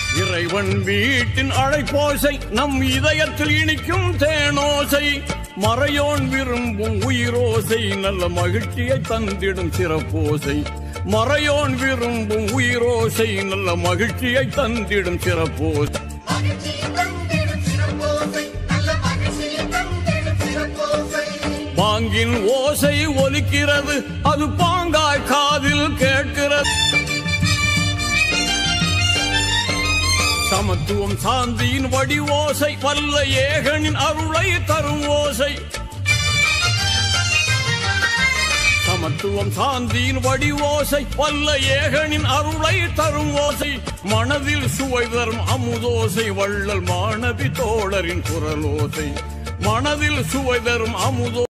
இறைவன் வீட்டின் அழைப்போசை நம் இதயத்தில் இனிக்கும் தேனோசை மறையோன் விரும்பும் உயிரோசை நல்ல மகிழ்ச்சியை தந்திடும் சிறப்போசை மறையோன் விரும்பும் உயிரோசை நல்ல மகிழ்ச்சியை தந்திடும் சிறப்போசை மகிழ்ச்சியை தந்திடும் சிறப்போசை நல்ல மகிழ்ச்சியை தந்திடும் சிறப்போசை பாங்கின் ஓசை ஒலிக்கிறது அது பாங்காய் காதில் கேட்கிறது சமத்துவம் சாந்தியின் வடி ஓசை வல்ல ஏகனின் அருளை தரும் ஓசை சமத்துவம் சாந்தியின் வடி ஓசை வல்ல ஏகனின் அருளை தரும் ஓசை மனதில் சுவை தரும் அமுதோசை வள்ளல் மாணவி தோழரின் குரலோசை மனதில் சுவை தரும் அமுதோ